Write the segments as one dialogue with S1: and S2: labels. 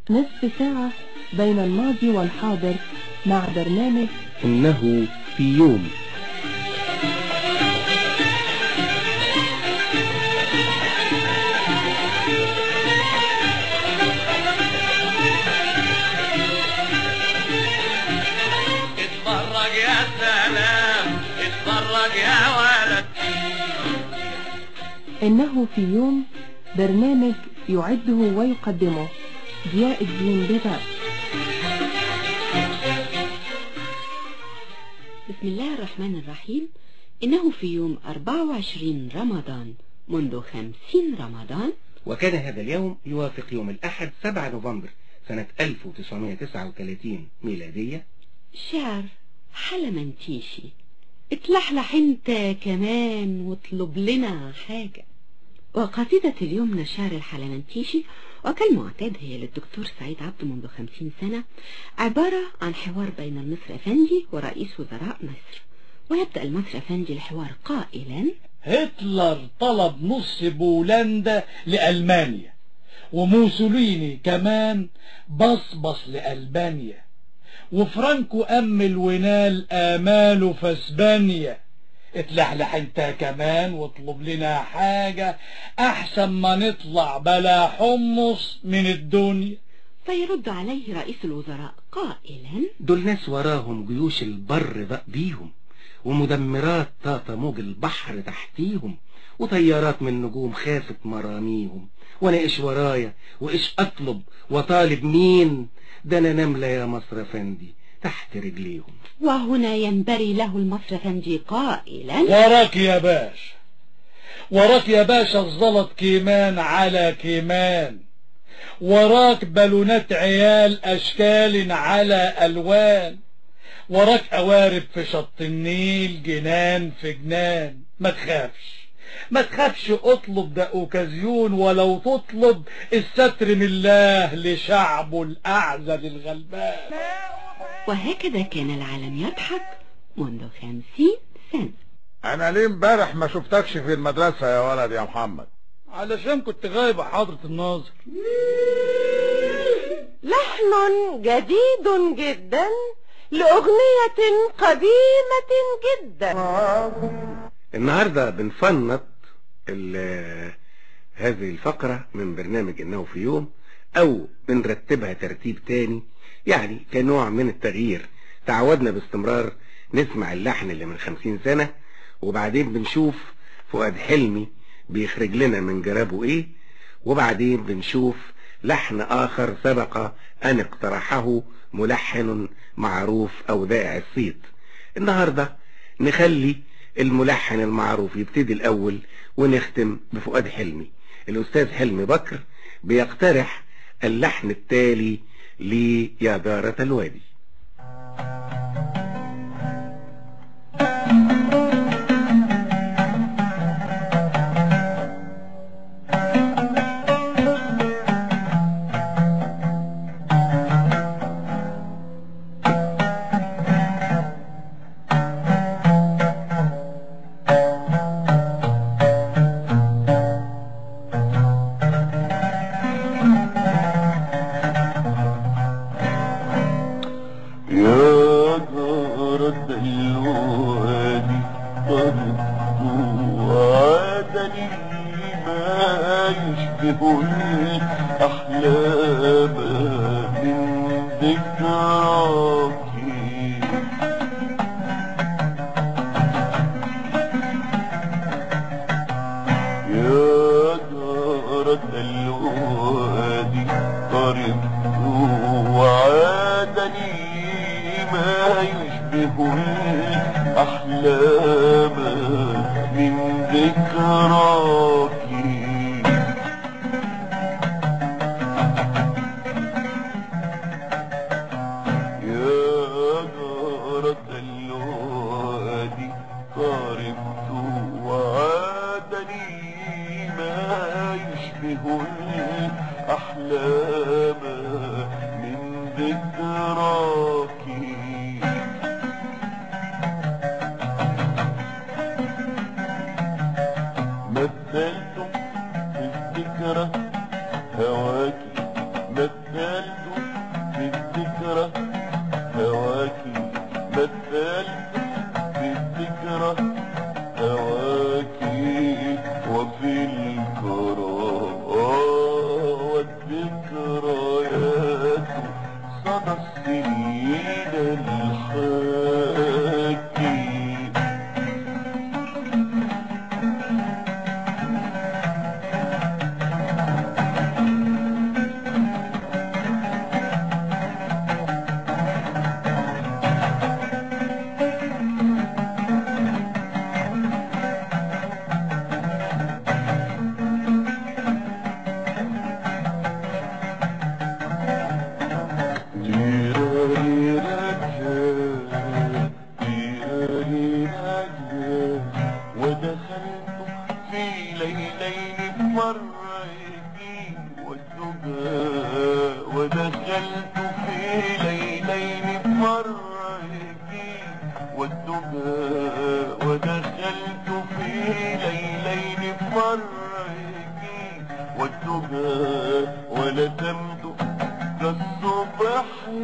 S1: نصف ساعة بين الماضي والحاضر مع برنامج
S2: إنه في يوم
S3: اتفرج يا سلام اتفرج يا ولد
S1: إنه في يوم برنامج يعده ويقدمه ضياء الدين بغاء
S4: بسم الله الرحمن الرحيم إنه في يوم 24 رمضان منذ 50 رمضان
S2: وكان هذا اليوم يوافق يوم الأحد 7 نوفمبر سنة 1939 ميلادية
S4: شعر حلمنتيشي اتلحلح انت كمان واطلب لنا حاجة وقصيدة اليوم من الشعر الحلمنتيشي وكالمعتاد هي للدكتور سعيد عبد منذ خمسين سنة عبارة عن حوار بين المصري أفندي ورئيس وزراء مصر ويبدأ المصري أفندي الحوار قائلا
S5: هتلر طلب نص بولندا لألمانيا وموسوليني كمان بصبص لألبانيا وفرانكو أمل ونال آماله في اسبانيا اتلحلح انت كمان واطلب لنا حاجة أحسن ما نطلع بلا حمص من الدنيا
S4: فيرد عليه رئيس الوزراء قائلا
S2: دول ناس وراهم جيوش البر بق بيهم ومدمرات طاطا موج البحر تحتيهم وطيارات من نجوم خافت مراميهم وانا ايش ورايا وايش اطلب وطالب مين ده انا نملة يا مصر افندي تحت رجليهم
S4: وهنا ينبري له المصري أفندي قائلا
S5: وراك يا باشا وراك يا باشا الزلط كيمان على كيمان وراك بالونات عيال أشكال على ألوان وراك قوارب في شط النيل جنان في جنان ما تخافش ما تخافش اطلب ده اوكازيون ولو تطلب الستر من الله لشعبه الأعزل الغلبان
S4: وهكذا كان العالم يضحك منذ خمسين سنة
S6: انا ليه امبارح ما شفتكش في المدرسة يا ولد يا محمد
S5: علشان كنت غايب يا حضرة الناظر
S7: لحن جديد جدا لأغنية قديمة جدا
S2: النهاردة بنفنط ال- هذه الفقرة من برنامج انه في يوم او بنرتبها ترتيب تاني يعني كنوع من التغيير تعودنا باستمرار نسمع اللحن اللي من خمسين سنة وبعدين بنشوف فؤاد حلمي بيخرج لنا من جرابه ايه وبعدين بنشوف لحن اخر سبق ان اقترحه ملحن معروف او ذائع الصيت النهاردة نخلي الملحن المعروف يبتدي الاول ونختم بفؤاد حلمي الاستاذ حلمي بكر بيقترح اللحن التالي ليا دارة الوادي
S8: يا جارة الوادي طرقت وعادني ما يشبه الأحلام من ذكراك يا جارة الوادي قربت وعادني ما يشبه الأحلام من ذكراك يا جارة الوادي قربت وعادني ما يشبه الأحلام من ذكراك مثلت في الذكرى هواك مثلت في الذكرى هواكي مثلت في الذكرى هواكي وفي الكرى والذكريات صدى السنين الحاكي ودخلت في ليلين مريتي والدجى ودخلت في ليلين مريتي والدجى ودخلت في ليلين مريتي والدجى ولتمت كالصبح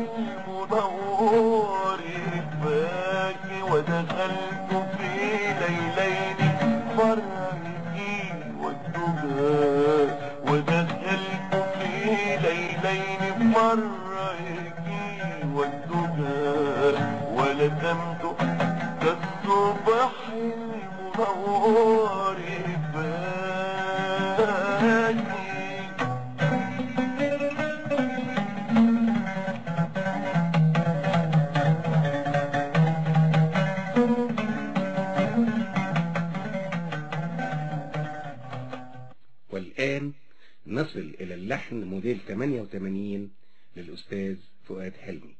S8: المنور باكي ودخلت في ليلين فرقي والدجى ودخلت في ليلين فرقي والدجى ولتمت كالصبح المنور باكي
S2: والآن نصل إلى اللحن موديل 88 للأستاذ فؤاد حلمي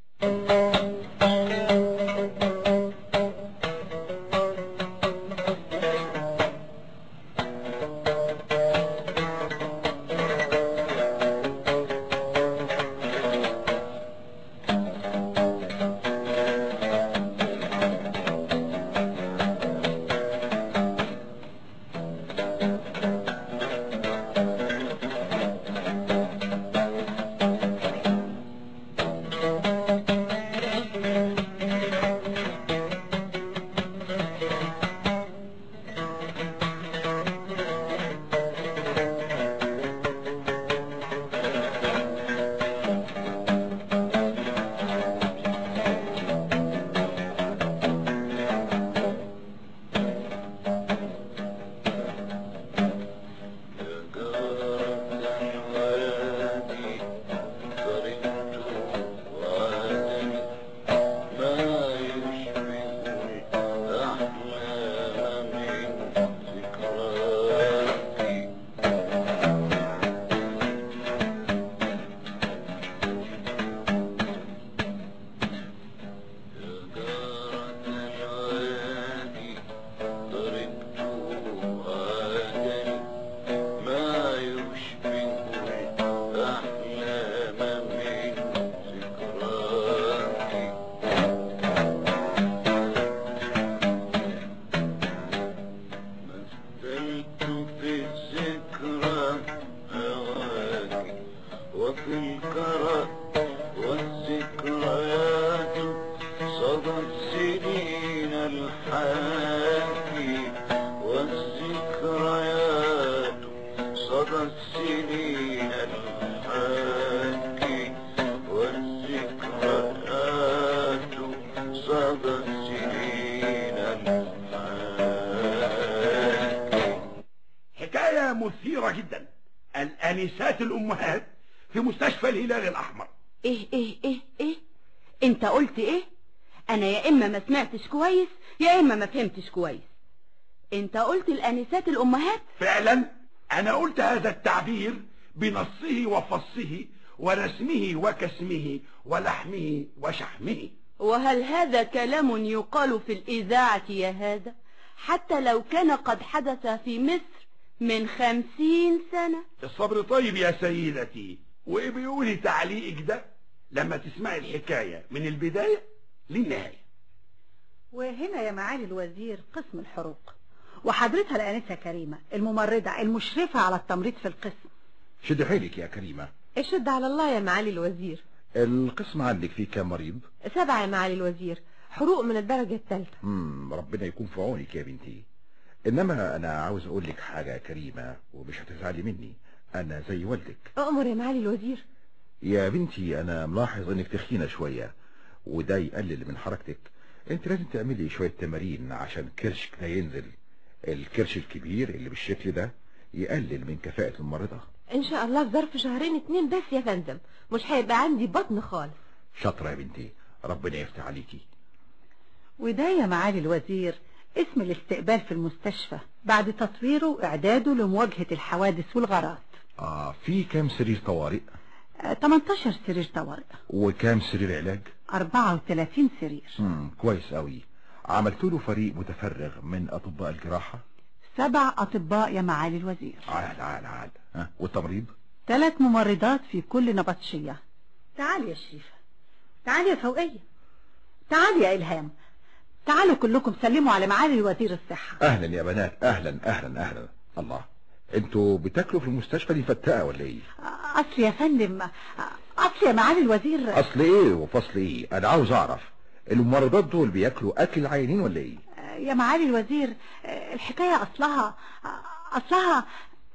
S9: حكاية مثيرة جدا الآنسات الأمهات في مستشفى الهلال الأحمر
S4: ايه ايه ايه ايه انت قلت ايه انا يا اما ما سمعتش كويس يا اما ما فهمتش كويس انت قلت الانسات الامهات
S9: فعلا أنا قلت هذا التعبير بنصه وفصه ورسمه وكسمه ولحمه وشحمه
S4: وهل هذا كلام يقال في الاذاعة يا هذا حتى لو كان قد حدث في مصر من خمسين سنة
S9: الصبر طيب يا سيدتي وبيقولي تعليقك ده لما تسمعي الحكاية من البداية للنهاية
S10: وهنا يا معالي الوزير قسم الحروق وحضرتها الآنسة كريمة الممرضة المشرفة على التمريض في القسم
S6: شد حيلك يا كريمة
S7: اشد على الله يا معالي الوزير
S6: القسم عندك فيه كام مريض
S7: سبعة يا معالي الوزير حروق من الدرجة الثالثة
S6: مم ربنا يكون في عونك يا بنتي انما انا عاوز اقول لك حاجه يا كريمه ومش هتزعلي مني انا زي والدك
S7: أؤمر يا معالي الوزير
S6: يا بنتي انا ملاحظ انك تخينه شويه وده يقلل من حركتك انت لازم تعملي شويه تمارين عشان كرشك ده ينزل الكرش الكبير اللي بالشكل ده يقلل من كفاءه الممرضه
S7: إن شاء الله في ظرف شهرين اتنين بس يا فندم مش هيبقى عندي بطن خالص
S6: شاطره يا بنتي ربنا يفتح عليكي
S10: وده يا معالي الوزير اسم الاستقبال في المستشفى بعد تطويره واعداده لمواجهة الحوادث والغارات
S6: اه في كام سرير طوارئ
S10: آه، 18 سرير طوارئ
S6: وكام سرير علاج
S10: 34 سرير
S6: امم كويس قوي عملت له فريق متفرغ من اطباء الجراحه
S10: سبع أطباء يا معالي الوزير
S6: عال عال عال ها والتمريض
S10: ثلاث ممرضات في كل نبطشية تعالي يا شريفة تعالي يا فوقية تعالي يا إلهام تعالوا كلكم سلموا على معالي وزير الصحة
S6: اهلا يا بنات اهلا اهلا اهلا الله انتوا بتاكلوا في المستشفى دي فتاة ولا ايه
S10: أصل يا فندم أصل يا معالي الوزير
S6: اصل ايه وفصل ايه انا عاوز اعرف الممرضات دول بياكلوا اكل العيانين ولا ايه
S10: يا معالي الوزير الحكاية أصلها أصلها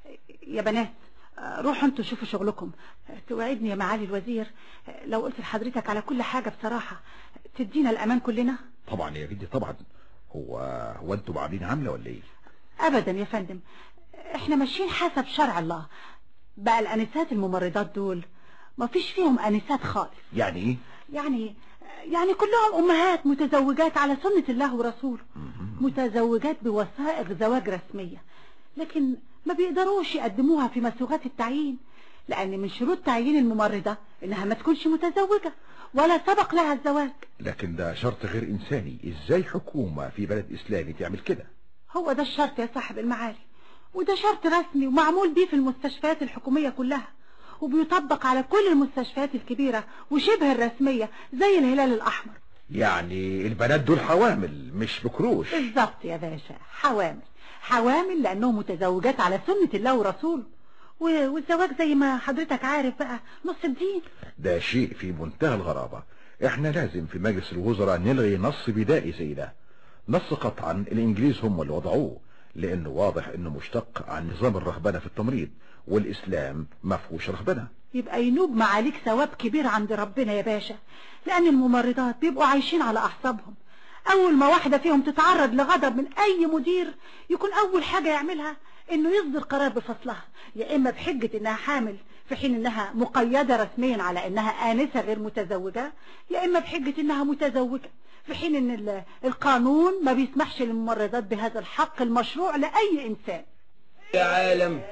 S10: يا بنات روحوا انتوا شوفوا شغلكم توعدني يا معالي الوزير لو قلت لحضرتك على كل حاجة بصراحة تدينا الأمان كلنا
S6: طبعا يا بنتي طبعا هو هو انتوا عاملين عامله ولا ايه
S10: أبدا يا فندم احنا ماشيين حسب شرع الله بقى الأنسات الممرضات دول ما فيش فيهم أنسات خالص
S6: يعني ايه
S10: يعني يعني كلهم أمهات متزوجات على سنة الله ورسوله متزوجات بوثائق زواج رسمية لكن ما بيقدروش يقدموها في مسوغات التعيين لأن من شروط تعيين الممرضة إنها ما تكونش متزوجة ولا سبق لها الزواج
S6: لكن ده شرط غير انساني ازاي حكومة في بلد اسلامي تعمل كده
S10: هو ده الشرط يا صاحب المعالي وده شرط رسمي ومعمول بيه في المستشفيات الحكومية كلها وبيطبق على كل المستشفيات الكبيرة وشبه الرسمية زي الهلال الأحمر
S6: يعني البنات دول حوامل مش بكروش
S10: بالظبط يا باشا حوامل حوامل لأنهم متزوجات على سنة الله ورسوله و- والزواج زي ما حضرتك عارف بقى نص الدين
S6: ده شيء في منتهى الغرابة احنا لازم في مجلس الوزراء نلغي نص بدائي زي ده نص قطعا الانجليز هم اللي وضعوه لانه واضح انه مشتق عن نظام الرهبنة في التمريض والاسلام ما فيهوش رهبنة
S10: يبقى ينوب معاليك ثواب كبير عند ربنا يا باشا لأن الممرضات بيبقوا عايشين على أعصابهم أول ما واحدة فيهم تتعرض لغضب من أي مدير يكون أول حاجة يعملها إنه يصدر قرار بفصلها يا إما بحجة إنها حامل في حين إنها مقيدة رسميا على إنها آنسة غير متزوجة يا إما بحجة إنها متزوجة في حين إن ال- القانون ما بيسمحش للممرضات بهذا الحق المشروع لأي إنسان
S3: يا عالم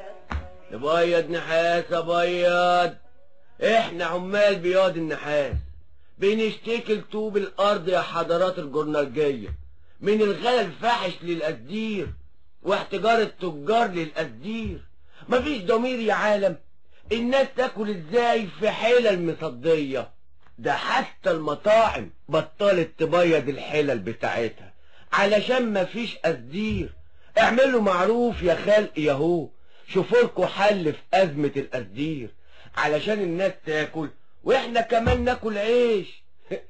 S3: نبيض نحاس ابيض احنا عمال بياض النحاس بنشتكي لطوب الارض يا حضرات الجرنرجية من الغلا الفاحش للقدير واحتجار التجار للقدير مفيش ضمير يا عالم الناس تاكل ازاي في حلل مصدية ده حتى المطاعم بطلت تبيض الحلل بتاعتها علشان مفيش قدير اعملوا معروف يا خلق ياهو شوفوا لكم حل في أزمة القدير علشان الناس تاكل واحنا كمان ناكل عيش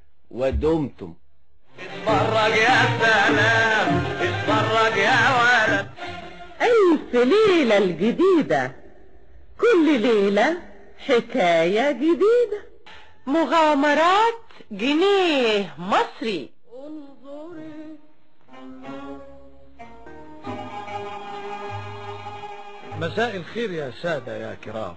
S3: ودمتم اتفرج يا سلام اتفرج يا ولد
S7: ألف ليلة الجديدة كل ليلة حكاية جديدة مغامرات جنيه مصري
S5: مساء الخير يا سادة يا كرام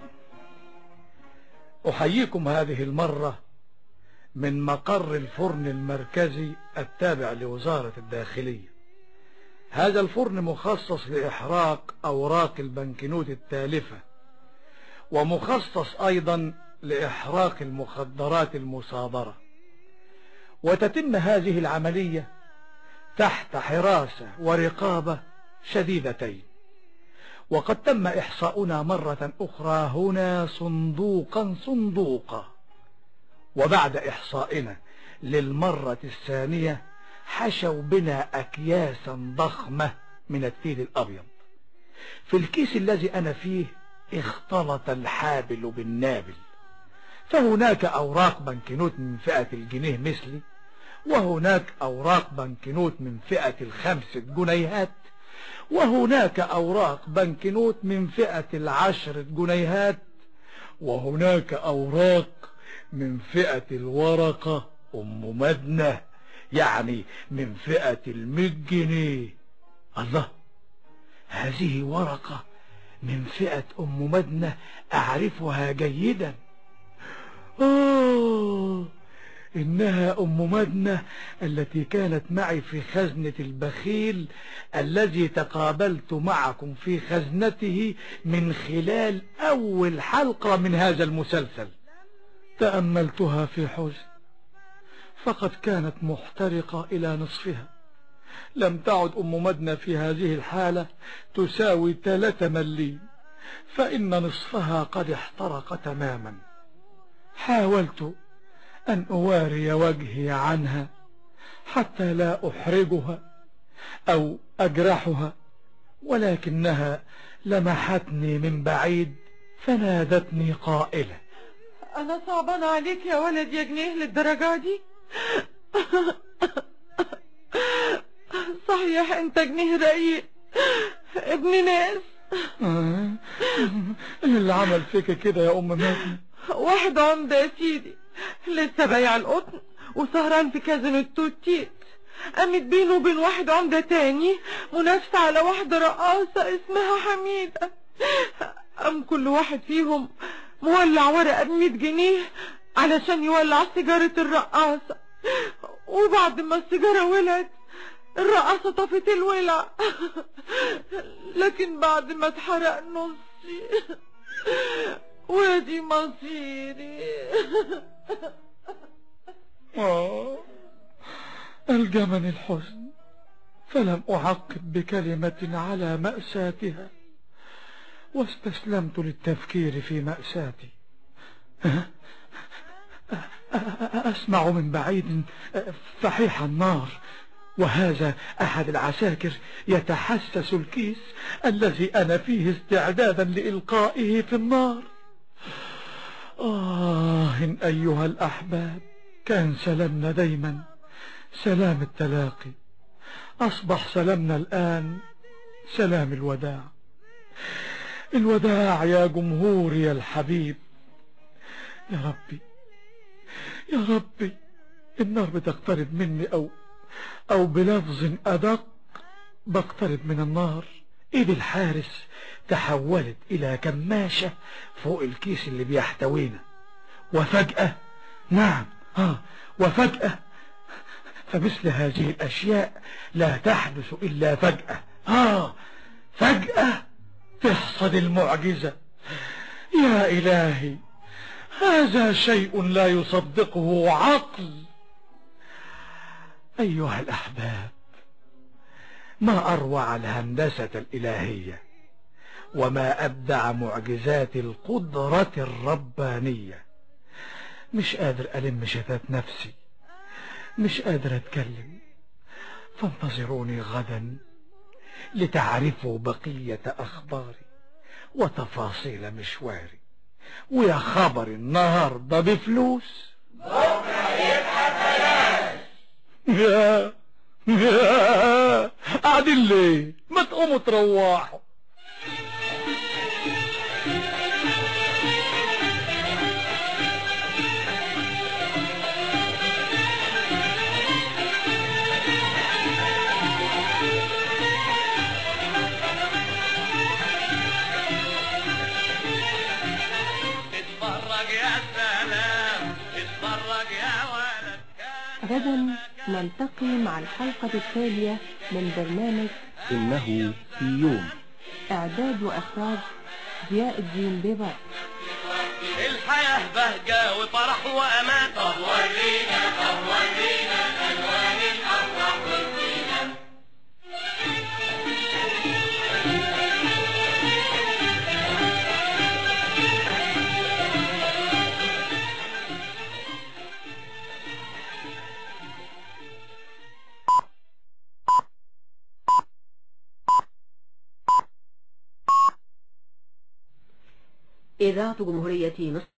S5: أحييكم هذه المرة من مقر الفرن المركزي التابع لوزارة الداخلية هذا الفرن مخصص لإحراق أوراق البنكنوت التالفة ومخصص أيضا لإحراق المخدرات المصادرة وتتم هذه العملية تحت حراسة ورقابة شديدتين وقد تم إحصاؤنا مرة أخرى هنا صندوقا صندوقا وبعد إحصائنا للمرة الثانية حشوا بنا أكياسا ضخمة من التيل الأبيض في الكيس الذي أنا فيه اختلط الحابل بالنابل فهناك أوراق بنكنوت من فئة الجنيه مثلي وهناك أوراق بنكنوت من فئة الخمسة جنيهات وهناك أوراق بنكنوت من فئة العشرة جنيهات وهناك أوراق من فئة الورقة أم مدنة يعني من فئة المئة جنيه الله هذه ورقة من فئة أم مدنة أعرفها جيدا آه إنها أم مدنة التي كانت معي في خزنة البخيل الذي تقابلت معكم في خزنته من خلال أول حلقة من هذا المسلسل تأملتها في حزن فقد كانت محترقة إلى نصفها لم تعد أم مدنة في هذه الحالة تساوي ثلاثة مليم فإن نصفها قد احترق تماما حاولت أن أواري وجهي عنها حتى لا أحرجها أو أجرحها ولكنها لمحتني من بعيد فنادتني قائلة
S11: انا صعبان عليك يا ولد يا جنيه للدرجة دي صحيح انت جنيه رقيق ابن ناس
S5: آه، إيه اللي عمل فيك كده يا أم مدنة
S11: واحد عمدة يا سيدي لسه بايع القطن وسهران في كازينو التوتيت قامت بينه وبين واحد عمدة تاني منافسة على واحدة رقاصة اسمها حميدة قام كل واحد فيهم مولع ورقة بمية جنيه علشان يولع سيجارة الرقاصة وبعد ما السيجارة ولعت الرقاصة طفت الولع لكن بعد ما اتحرق نصي وادي مصيري
S5: آه ألجمني الحزن فلم أعقب بكلمة على مأساتها واستسلمت للتفكير في مأساتي أه؟ أسمع من بعيد فحيح النار وهذا أحد العساكر يتحسس الكيس الذي أنا فيه استعدادا لإلقائه في النار آه أيها الأحباب كان سلامنا دايما سلام التلاقي أصبح سلامنا الآن سلام الوداع الوداع يا جمهوري الحبيب يا ربي يا ربي النار بتقترب مني أو أو بلفظ أدق بقترب من النار إيد الحارس تحولت إلى كماشة فوق الكيس اللي بيحتوينا وفجأة نعم ها وفجأة فمثل هذه الأشياء لا تحدث إلا فجأة آه فجأة تحصل المعجزة يا إلهي هذا شيء لا يصدقه عقل أيها الأحباب ما أروع الهندسة الإلهية وما أبدع معجزات القدرة الربانية مش قادر ألم شتات نفسي مش قادر أتكلم فانتظروني غدا لتعرفوا بقية أخباري وتفاصيل مشواري ويا خبر النهاردة بفلوس يا يا قاعدين ليه ما تقوموا تروحوا
S8: اتفرج يا سلام اتفرج يا ولد
S1: غدا نلتقي مع الحلقة التالية من برنامج
S2: إنه في يوم
S1: إعداد وإخراج ضياء الدين بيبر
S8: الحياة بهجة وفرح وأمان طب ورينا طب ورينا ألوان الأفراح والزينة
S7: إذاعة جمهورية مصر